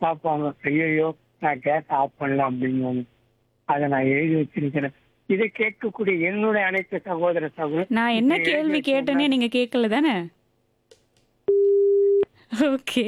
பார்ப்பாங்க ஐயோ நான் கேஸ் ஆஃப் பண்ணல அப்படின்னு அதை நான் எழுதி வச்சிருக்கிறேன் இதை கேட்கக்கூடிய என்னுடைய அனைத்து சகோதர சகோதரர் நான் என்ன இப்படி எழுதி கேள்வி வச்சிருந்தா- கேட்டேனே நீங்க கேட்கல தானே ஓகே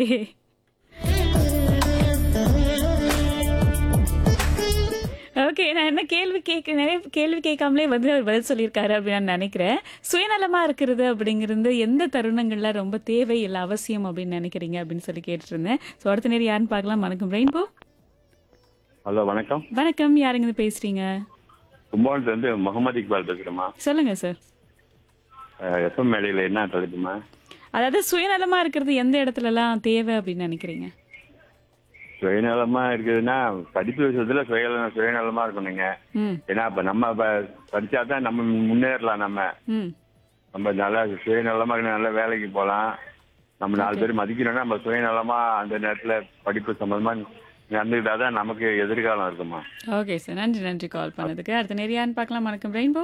ஓகே நான் என்ன கேள்வி கேட்க நிறைய கேள்வி கேட்காமலே வந்து அவர் பதில் சொல்லியிருக்காரு அப்படின்னு நான் நினைக்கிறேன் சுயநலமா இருக்கிறது அப்படிங்கிறது எந்த தருணங்கள்ல ரொம்ப தேவை இல்லை அவசியம் அப்படின்னு நினைக்கிறீங்க அப்படின்னு சொல்லி கேட்டுட்டு இருந்தேன் ஸோ அடுத்த நேரம் யாருன்னு பார்க்கலாம் வணக்கம் ரெயின்போ ஹலோ வணக்கம் வணக்கம் யாருங்க இருந்து பேசுறீங்க கும்பகோணத்துல இருந்து முகமது இக்பால் பேசுறேம்மா சொல்லுங்க சார் எஃப்எம் மேடையில் என்ன தலைப்புமா அதாவது சுயநலமா இருக்கிறது எந்த இடத்துலலாம் தேவை அப்படின்னு நினைக்கிறீங்க சுயநலமா இருக்குதுன்னா படிப்பு விஷயத்துல சுயநலம் சுயநலமா இருக்கணுங்க ம் ஏன்னா இப்ப நம்ம ப- படிச்சாதான் நம்ம முன்னேறலாம் நம்ம ம் நம்ம நல்லா சுயநலமா இருக்கணும், நல்ல வேலைக்கு போகலாம் நம்ம நாலு பேர் மதிக்கணும்னா நம்ம சுயநலமா அந்த நேரத்துல படிப்பு சம்பந்தமா நடந்துக்கிட்டாதான் நமக்கு எதிர்காலம் இருக்குமா ஓகே சார் நன்றி நன்றி கால் பண்ணதுக்கு அடுத்த நேரியான்னு பார்க்கலாம் வணக்கம் ரெயின்போ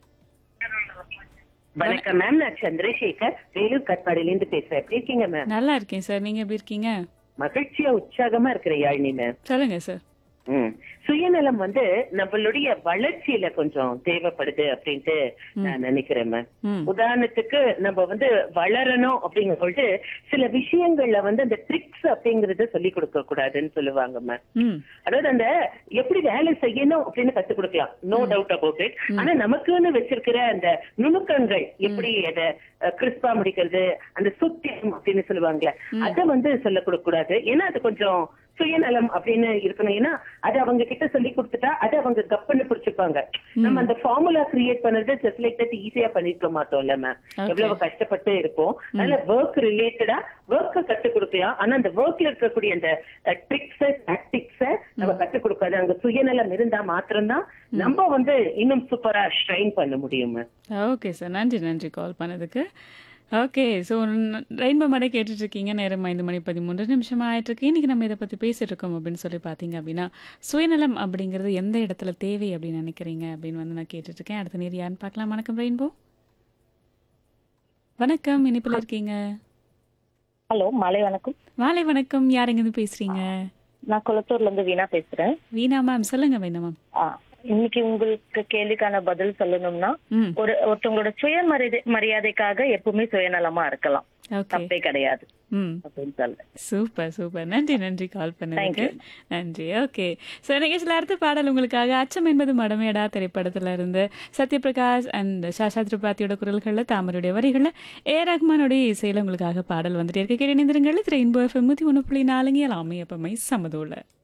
வணக்கம் மேம் நான் சந்திரசேகர் வேலூர் கட்பாடியில பேசுறேன் எப்படி இருக்கீங்க மேம் நல்லா இருக்கேன் சார் நீங்க எப்படி இருக்கீங்க மகிழ்ச்சியா உற்சாகமா இருக்கிற யாழினி மேம் சொல்லுங்க சார் ம். சுயநலம் வந்து நம்மளுடைய வளர்ச்சியில கொஞ்சம் தேவைப்படுது அப்படின்ட்டு நான் நினைக்கிறேன் மேம் ம் உதாரணத்துக்கு நம்ம வந்து வளரணும் அப்படிங்கும் பொழுது சில விஷயங்கள்ல வந்து அந்த ட்ரிக்ஸ் அப்படிங்கறத சொல்லி கொடுக்க கூடாதுன்னு சொல்லுவாங்க மேம் ம் அதாவது அந்த எப்படி வேலை செய்யணும் அப்படின்னு கத்து கொடுக்கலாம் நோ டவுட் அபவுட் இட் ஆனா நமக்குன்னு வச்சிருக்கிற அந்த நுணுக்கங்கள் எப்படி அதை கிறிஸ்பா முடிக்கிறது அந்த சுத்தியம் அப்படின்னு சொல்லுவாங்கல்ல அத வந்து சொல்ல கொடுக்க கூடாது ஏன்னா அது கொஞ்சம் சுயநலம் அப்படின்னு இருக்கணும் ஏன்னா அது அவங்க கிட்ட சொல்லி கொடுத்துட்டா அது அவங்க கப்பன்னு பிடிச்சுப்பாங்க நம்ம அந்த ஃபார்முலா கிரியேட் பண்ணது ஜஸ்ட் லைக் தட் ஈஸியா பண்ணிருக்க மாட்டோம்ல மேம் எவ்வளவு கஷ்டப்பட்டு இருப்போம் அதனால ஒர்க் ரிலேட்டடா ஒர்க்க கத்து கொடுக்கலாம் ஆனா அந்த ஒர்க்ல இருக்கக்கூடிய அந்த ட்ரிக்ஸ் டாக்டிக்ஸ நம்ம கத்து கொடுக்காது அங்க சுயநலம் இருந்தா மாத்திரம்தான் நம்ம வந்து இன்னும் சூப்பரா ஷ்ரைன் பண்ண முடியும் மேம் ஓகே சார் நன்றி நன்றி கால் பண்ணதுக்கு ஓகே ஸோ ரெயின்போ மடை கேட்டுட்டு இருக்கீங்க நேரம் ஐந்து மணி பதிமூன்று நிமிஷம் ஆயிட்டு இருக்கு இன்னைக்கு நம்ம இதை பற்றி பேசிட்டு இருக்கோம் அப்படின்னு சொல்லி பார்த்தீங்க அப்படின்னா சுயநலம் அப்படிங்கிறது எந்த இடத்துல தேவை அப்படின்னு நினைக்கிறீங்க அப்படின்னு வந்து நான் கேட்டுட்டு இருக்கேன் அடுத்த நேரம் யாருன்னு பார்க்கலாம் வணக்கம் ரெயின்போ வணக்கம் இனிப்பில் இருக்கீங்க ஹலோ மாலை வணக்கம் மாலை வணக்கம் யாருங்க பேசுறீங்க நான் குளத்தூர்ல இருந்து வீணா பேசுறேன் வீணா மேம் சொல்லுங்க வீணா மேம் ஆ, இன்னைக்கு உங்களுக்கு கேள்விக்கான பதில் சொல்லணும்னா ம் ஒரு ஒருத்தவங்களோட சுயமரியாதை மரியாதைக்காக எப்பவுமே சுயநலமா இருக்கலாம் ஓகே தப்பே கிடையாது ம் அப்படின்னு சொல்றேன் சூப்பர் சூப்பர் நன்றி நன்றி கால் பண்ணதுக்கு Thank நன்றி ஓகே ஸோ நிகழ்ச்சியில் அடுத்த பாடல் உங்களுக்காக அச்சம் என்பது மடமேடா திரைப்படத்துல இருந்து சத்யபிரகாஷ் அண்ட் சாஷா திரிபாத்தியோட குரல்களில் தாமருடைய வரிகளில் ஏ ரஹ்மானுடைய இசையில் உங்களுக்காக பாடல் வந்துட்டே இருக்க கேட்டு நிந்திரங்கள் திரை இன்போ எஃப்எம் நூற்றி ஒன்று புள்ளி நாலுங்க எல்லாமே எப்பவுமே சமதூல